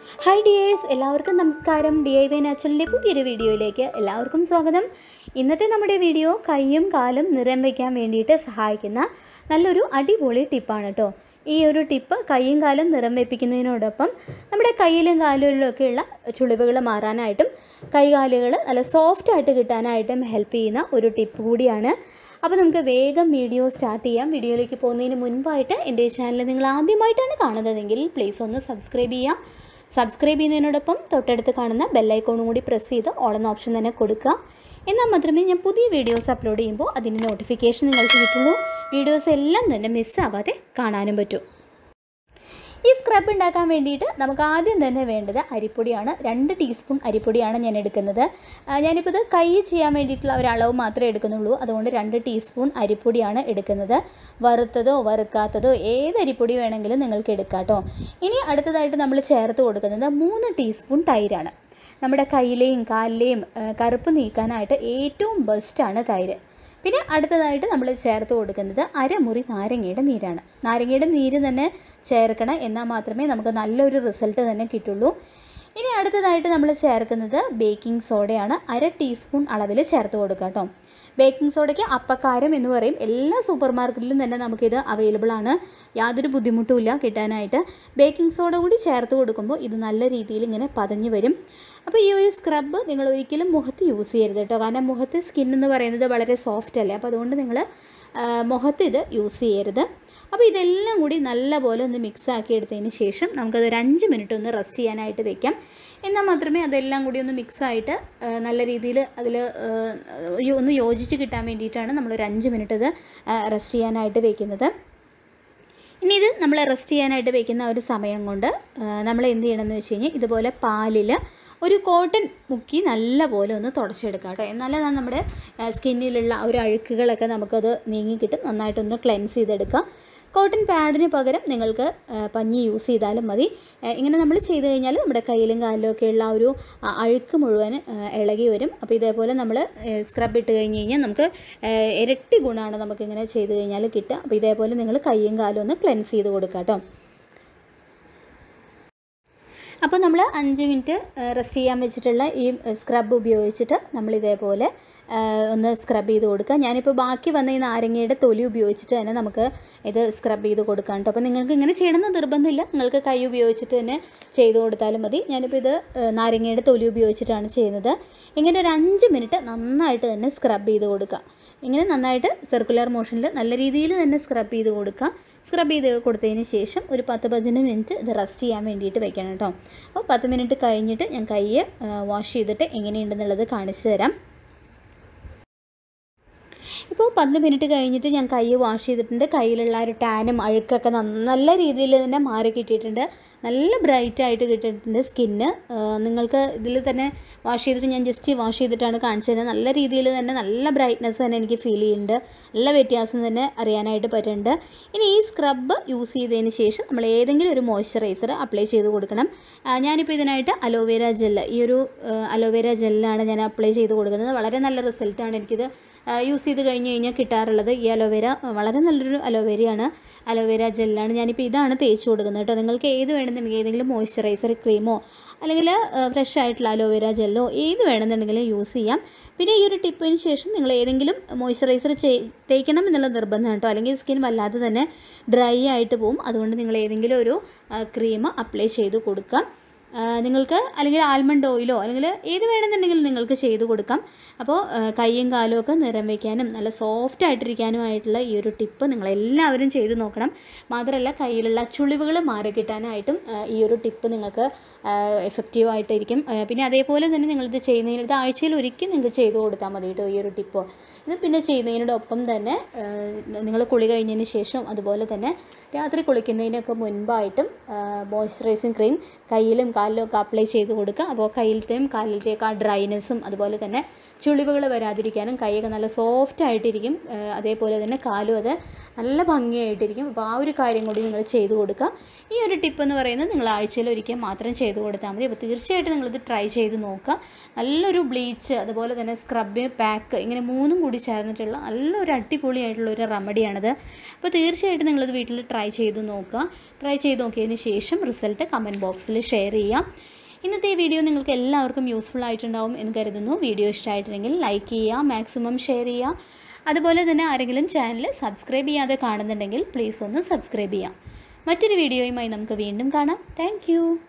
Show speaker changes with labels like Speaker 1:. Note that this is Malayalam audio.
Speaker 1: ഹായ് ഡിയേഴ്സ് എല്ലാവർക്കും നമസ്കാരം ഡി ഐ വൈ നാച്ചുറലിൻ്റെ പുതിയൊരു വീഡിയോയിലേക്ക് എല്ലാവർക്കും സ്വാഗതം ഇന്നത്തെ നമ്മുടെ വീഡിയോ കൈയും കാലും നിറം വയ്ക്കാൻ വേണ്ടിയിട്ട് സഹായിക്കുന്ന നല്ലൊരു അടിപൊളി ടിപ്പാണ് കേട്ടോ ഈ ഒരു ടിപ്പ് കൈയും കാലും നിറം വെപ്പിക്കുന്നതിനോടൊപ്പം നമ്മുടെ കയ്യിലും കാലുകളിലൊക്കെയുള്ള ചുളിവുകൾ മാറാനായിട്ടും കൈകാലുകൾ നല്ല സോഫ്റ്റ് ആയിട്ട് കിട്ടാനായിട്ടും ഹെൽപ്പ് ചെയ്യുന്ന ഒരു ടിപ്പ് കൂടിയാണ് അപ്പോൾ നമുക്ക് വേഗം വീഡിയോ സ്റ്റാർട്ട് ചെയ്യാം വീഡിയോയിലേക്ക് പോകുന്നതിന് മുൻപായിട്ട് എൻ്റെ ഈ ചാനൽ നിങ്ങൾ ആദ്യമായിട്ടാണ് കാണുന്നതെങ്കിൽ പ്ലീസ് ഒന്ന് സബ്സ്ക്രൈബ് ചെയ്യാം സബ്സ്ക്രൈബ് ചെയ്യുന്നതിനോടൊപ്പം തൊട്ടടുത്ത് കാണുന്ന ബെല്ലൈക്കോണും കൂടി പ്രസ് ചെയ്ത് ഓൾ എന്ന ഓപ്ഷൻ തന്നെ കൊടുക്കുക എന്നാൽ മാത്രമേ ഞാൻ പുതിയ വീഡിയോസ് അപ്ലോഡ് ചെയ്യുമ്പോൾ അതിൻ്റെ നോട്ടിഫിക്കേഷൻ നിങ്ങൾക്ക് കിട്ടുള്ളൂ വീഡിയോസ് എല്ലാം തന്നെ മിസ്സാവാതെ കാണാനും പറ്റും ഈ സ്ക്രബ് ഉണ്ടാക്കാൻ വേണ്ടിയിട്ട് നമുക്ക് ആദ്യം തന്നെ വേണ്ടത് അരിപ്പൊടിയാണ് രണ്ട് ടീസ്പൂൺ അരിപ്പൊടിയാണ് ഞാൻ എടുക്കുന്നത് ആ, ഞാനിപ്പോൾ ഇത് കൈ ചെയ്യാൻ വേണ്ടിയിട്ടുള്ള ഒരു അളവ് മാത്രമേ എടുക്കുന്നുള്ളൂ അതുകൊണ്ട് രണ്ട് ടീസ്പൂൺ അരിപ്പൊടിയാണ് എടുക്കുന്നത് വറുത്തതോ വറുക്കാത്തതോ ഏത് അരിപ്പൊടി വേണമെങ്കിലും നിങ്ങൾക്ക് എടുക്കാം കേട്ടോ ഇനി അടുത്തതായിട്ട് നമ്മൾ ചേർത്ത് കൊടുക്കുന്നത് മൂന്ന് ടീസ്പൂൺ തൈരാണ് നമ്മുടെ കയ്യിലെയും കാലിലെയും ആ, കറുപ്പ് നീക്കാനായിട്ട് ഏറ്റവും ബെസ്റ്റാണ് തൈര് പിന്നെ അടുത്തതായിട്ട് നമ്മൾ ചേർത്ത് കൊടുക്കുന്നത് അരമുറി നാരങ്ങയുടെ നീരാണ് നാരങ്ങയുടെ നീര് തന്നെ ചേർക്കണം എന്നാൽ മാത്രമേ നമുക്ക് നല്ലൊരു റിസൾട്ട് തന്നെ കിട്ടുള്ളൂ ഇനി അടുത്തതായിട്ട് നമ്മൾ ചേർക്കുന്നത് ബേക്കിംഗ് സോഡയാണ് അര ടീസ്പൂൺ അളവിൽ ചേർത്ത് കൊടുക്കുക കേട്ടോ ബേക്കിംഗ് സോഡയ്ക്ക് അപ്പക്കാരം എന്ന് പറയും എല്ലാ സൂപ്പർ മാർക്കറ്റിലും തന്നെ നമുക്കിത് അവൈലബിൾ ആണ് യാതൊരു ബുദ്ധിമുട്ടുമില്ല കിട്ടാനായിട്ട് ബേക്കിംഗ് സോഡ കൂടി ചേർത്ത് കൊടുക്കുമ്പോൾ ഇത് നല്ല രീതിയിൽ ഇങ്ങനെ പതഞ്ഞ് വരും അപ്പോൾ ഈ ഒരു സ്ക്രബ് നിങ്ങൾ ഒരിക്കലും മുഖത്ത് യൂസ് ചെയ്യരുത് കേട്ടോ കാരണം മുഖത്ത് സ്കിൻ എന്ന് പറയുന്നത് വളരെ സോഫ്റ്റ് അല്ലേ അപ്പോൾ അതുകൊണ്ട് നിങ്ങൾ മുഖത്ത് ഇത് യൂസ് ചെയ്യരുത് അപ്പോൾ ഇതെല്ലാം കൂടി നല്ലപോലെ ഒന്ന് മിക്സ് ആക്കി എടുത്തതിന് ശേഷം നമുക്കത് ഒരു അഞ്ച് മിനിറ്റ് ഒന്ന് റെസ്റ്റ് ചെയ്യാനായിട്ട് വെക്കാം എന്നാൽ മാത്രമേ അതെല്ലാം കൂടി ഒന്ന് മിക്സായിട്ട് നല്ല രീതിയിൽ അതിൽ ഒന്ന് യോജിച്ച് കിട്ടാൻ വേണ്ടിയിട്ടാണ് നമ്മളൊരു അഞ്ച് മിനിറ്റ് ഇത് റെസ്റ്റ് ചെയ്യാനായിട്ട് വെക്കുന്നത് ഇനി ഇത് നമ്മൾ റെസ്റ്റ് ചെയ്യാനായിട്ട് വെക്കുന്ന ഒരു സമയം കൊണ്ട് നമ്മൾ എന്ത് ചെയ്യണമെന്ന് വെച്ച് കഴിഞ്ഞാൽ ഇതുപോലെ പാലിൽ ഒരു കോട്ടൺ മുക്കി നല്ല പോലെ ഒന്ന് തുടച്ചെടുക്കാം കേട്ടോ എന്നാലാണ് നമ്മുടെ സ്കിന്നിലുള്ള ആ ഒരു അഴുക്കുകളൊക്കെ നമുക്കത് നീങ്ങി കിട്ടും നന്നായിട്ടൊന്ന് ക്ലെൻസ് ചെയ്തെടുക്കാം കോട്ടൺ പാഡിന് പകരം നിങ്ങൾക്ക് ആ, പഞ്ഞി യൂസ് ചെയ്താലും മതി ആ, ഇങ്ങനെ നമ്മൾ ചെയ്ത് കഴിഞ്ഞാൽ നമ്മുടെ കയ്യിലും കാലിലും ഒക്കെയുള്ള ആ ഒരു ആ, അഴുക്ക് മുഴുവൻ ആ, ഇളകി വരും അപ്പോൾ ഇതേപോലെ നമ്മൾ സ്ക്രബ് ഇട്ട് കഴിഞ്ഞ് കഴിഞ്ഞാൽ നമുക്ക് ആ, ഇരട്ടി ഗുണമാണ് നമുക്കിങ്ങനെ ചെയ്ത് കഴിഞ്ഞാൽ കിട്ടുക അപ്പോൾ ഇതേപോലെ നിങ്ങൾ കൈയും കാലും ഒന്ന് ക്ലെൻസ് ചെയ്ത് കൊടുക്കുക കേട്ടോ അപ്പോൾ നമ്മൾ അഞ്ച് മിനിറ്റ് റെസ്റ്റ് ചെയ്യാൻ വെച്ചിട്ടുള്ള ഈ സ്ക്രബ് ഉപയോഗിച്ചിട്ട് നമ്മൾ ഇതേപോലെ ആ, ഒന്ന് സ്ക്രബ് ചെയ്ത് കൊടുക്കുക ഞാനിപ്പോൾ ബാക്കി വന്ന ഈ നാരങ്ങയുടെ തൊലി ഉപയോഗിച്ചിട്ട് തന്നെ നമുക്ക് ഇത് സ്ക്രബ് ചെയ്ത് കൊടുക്കാം കേട്ടോ അപ്പോൾ നിങ്ങൾക്ക് ഇങ്ങനെ ചെയ്യണമെന്ന് നിർബന്ധമില്ല നിങ്ങൾക്ക് കൈ ഉപയോഗിച്ചിട്ട് തന്നെ ചെയ്ത് കൊടുത്താലും മതി ഞാനിപ്പോൾ ഇത് ആ, നാരങ്ങയുടെ തൊലി ഉപയോഗിച്ചിട്ടാണ് ചെയ്യുന്നത് ഇങ്ങനെ ഒരു അഞ്ച് മിനിറ്റ് നന്നായിട്ട് തന്നെ സ്ക്രബ് ചെയ്ത് കൊടുക്കുക ഇങ്ങനെ നന്നായിട്ട് സർക്കുലർ മോഷനിൽ നല്ല രീതിയിൽ തന്നെ സ്ക്രബ് ചെയ്ത് കൊടുക്കുക സ്ക്രബ് ചെയ്ത് കൊടുത്തതിന് ശേഷം ഒരു പത്ത് പതിനഞ്ച് മിനിറ്റ് ഇത് റെസ്റ്റ് ചെയ്യാൻ വേണ്ടിയിട്ട് വെക്കണം കേട്ടോ അപ്പോൾ പത്ത് മിനിറ്റ് കഴിഞ്ഞിട്ട് ഞാൻ കൈ വാഷ് ചെയ്തിട്ട് എങ്ങനെയുണ്ടെന്നുള്ളത് കാണിച്ചു തരാം ഇപ്പോൾ പത്ത് മിനിറ്റ് കഴിഞ്ഞിട്ട് ഞാൻ കൈ വാഷ് ചെയ്തിട്ടുണ്ട് കയ്യിലുള്ള ആ ഒരു ടാനും അഴുക്കൊക്കെ നന്ന- നല്ല രീതിയിൽ തന്നെ മാറി കിട്ടിയിട്ടുണ്ട് നല്ല ബ്രൈറ്റ് ആയിട്ട് കിട്ടിയിട്ടുണ്ട് സ്കിന്ന് നിങ്ങൾക്ക് ഇതിൽ തന്നെ വാഷ് ചെയ്തിട്ട് ഞാൻ ജസ്റ്റ് വാഷ് ചെയ്തിട്ടാണ് കാണിച്ചു തരുന്നത് നല്ല രീതിയിൽ തന്നെ നല്ല ബ്രൈറ്റ്നെസ് തന്നെ എനിക്ക് ഫീൽ ചെയ്യുന്നുണ്ട് നല്ല വ്യത്യാസം തന്നെ അറിയാനായിട്ട് പറ്റുന്നുണ്ട് ഇനി ഈ സ്ക്രബ് യൂസ് ചെയ്തതിന് ശേഷം നമ്മൾ ഏതെങ്കിലും ഒരു മോയ്സ്ചറൈസർ അപ്ലൈ ചെയ്ത് കൊടുക്കണം ആ, ഞാനിപ്പോൾ ഇതിനായിട്ട് അലോവേര ജെല്ല് ഈ ഒരു അലോവേര ജെല്ലാണ് ഞാൻ അപ്ലൈ ചെയ്ത് കൊടുക്കുന്നത് വളരെ നല്ല റിസൾട്ടാണ് എനിക്കിത് യൂസ് ചെയ്ത് കഴിഞ്ഞ് കഴിഞ്ഞാൽ കിട്ടാറുള്ളത് ഈ അലോവേര വളരെ നല്ലൊരു അലോവേരയാണ് അലോവേര ജെല്ലാണ് ഞാനിപ്പോൾ ഇതാണ് തേച്ച് കൊടുക്കുന്നത് കേട്ടോ നിങ്ങൾക്ക് ഏത് വേണമെന്നുണ്ടെങ്കിൽ ഏതെങ്കിലും മോയ്സ്ചറൈസർ ക്രീമോ അല്ലെങ്കിൽ ഫ്രഷ് ആയിട്ടുള്ള അലോവേര ജെല്ലോ ഏത് വേണമെന്നുണ്ടെങ്കിലും യൂസ് ചെയ്യാം പിന്നെ ഈ ഒരു ടിപ്പിന് ശേഷം നിങ്ങൾ ഏതെങ്കിലും മോയ്സ്ചറൈസർ തേക്കണം എന്നുള്ള നിർബന്ധം കേട്ടോ അല്ലെങ്കിൽ സ്കിൻ വല്ലാതെ തന്നെ ഡ്രൈ ആയിട്ട് പോകും അതുകൊണ്ട് നിങ്ങൾ ഏതെങ്കിലും ഒരു ക്രീം അപ്ലൈ ചെയ്ത് കൊടുക്കാം ആ, നിങ്ങൾക്ക് അല്ലെങ്കിൽ ആൽമണ്ട് ഓയിലോ അല്ലെങ്കിൽ ഏത് വേണമെന്നുണ്ടെങ്കിലും നിങ്ങൾക്ക് ചെയ്ത് കൊടുക്കാം അപ്പോൾ ആ, കൈയും കാലും ഒക്കെ നിറം വയ്ക്കാനും നല്ല സോഫ്റ്റ് ആയിട്ടിരിക്കാനുമായിട്ടുള്ള ഈ ഒരു ടിപ്പ് നിങ്ങളെല്ലാവരും ചെയ്ത് നോക്കണം മാത്രമല്ല കയ്യിലുള്ള ചുളിവുകൾ മാറി കിട്ടാനായിട്ടും ആ, ഈ ഒരു ടിപ്പ് നിങ്ങൾക്ക് എഫക്റ്റീവ് ആയിട്ടിരിക്കും ആ, പിന്നെ അതേപോലെ തന്നെ നിങ്ങളിത് ചെയ്യുന്നതിന് ഇത് ആഴ്ചയിൽ ഒരിക്കൽ നിങ്ങൾക്ക് ചെയ്ത് കൊടുത്താൽ മതി കേട്ടോ ഈ ഒരു ടിപ്പ് ഇത് പിന്നെ ചെയ്യുന്നതിനോടൊപ്പം തന്നെ നിങ്ങൾ കുളി കഴിഞ്ഞതിന് ശേഷം അതുപോലെ തന്നെ രാത്രി കുളിക്കുന്നതിനൊക്കെ മുൻപായിട്ടും മോയ്സ്ചറൈസിങ് ക്രീം കയ്യിലും കാലിലും ഒക്കെ അപ്ലൈ ചെയ്ത് കൊടുക്കുക അപ്പോൾ കയ്യിലത്തെയും കാലിലത്തെയൊക്കെ ആ ഡ്രൈനെസ്സും അതുപോലെ തന്നെ ചുളിവുകൾ വരാതിരിക്കാനും കൈയൊക്കെ നല്ല സോഫ്റ്റ് ആയിട്ടിരിക്കും ആ, അതേപോലെ തന്നെ കാലും അത് നല്ല ഭംഗിയായിട്ടിരിക്കും അപ്പോൾ ആ ഒരു കാര്യം കൂടി നിങ്ങൾ ചെയ്ത് കൊടുക്കുക ഈ ഒരു ടിപ്പ് എന്ന് പറയുന്നത് നിങ്ങൾ ആഴ്ചയിൽ ഒരിക്കൽ മാത്രം ചെയ്ത് കൊടുത്താൽ മതി അപ്പോൾ തീർച്ചയായിട്ടും നിങ്ങളിത് ട്രൈ ചെയ്ത് നോക്കുക നല്ലൊരു ബ്ലീച്ച് അതുപോലെ തന്നെ സ്ക്രബ് പാക്ക് ഇങ്ങനെ മൂന്നും കൂടി ചേർന്നിട്ടുള്ള നല്ലൊരു അടിപൊളിയായിട്ടുള്ള ഒരു റെമഡിയാണിത് അപ്പോൾ തീർച്ചയായിട്ടും നിങ്ങളിത് വീട്ടിൽ ട്രൈ ചെയ്ത് നോക്കുക ട്രൈ ചെയ്ത് നോക്കിയതിന് ശേഷം റിസൾട്ട് കമൻറ്റ് ബോക്സിൽ ഷെയർ ചെയ്യാം ഇന്നത്തെ വീഡിയോ നിങ്ങൾക്ക് എല്ലാവർക്കും യൂസ്ഫുൾ ആയിട്ടുണ്ടാവും എന്ന് കരുതുന്നു വീഡിയോ ഇഷ്ടമായിട്ടുണ്ടെങ്കിൽ ലൈക്ക് ചെയ്യുക മാക്സിമം ഷെയർ ചെയ്യുക അതുപോലെ തന്നെ ആരെങ്കിലും ചാനൽ സബ്സ്ക്രൈബ് ചെയ്യാതെ കാണുന്നുണ്ടെങ്കിൽ പ്ലീസ് ഒന്ന് സബ്സ്ക്രൈബ് ചെയ്യാം മറ്റൊരു വീഡിയോയുമായി നമുക്ക് വീണ്ടും കാണാം താങ്ക്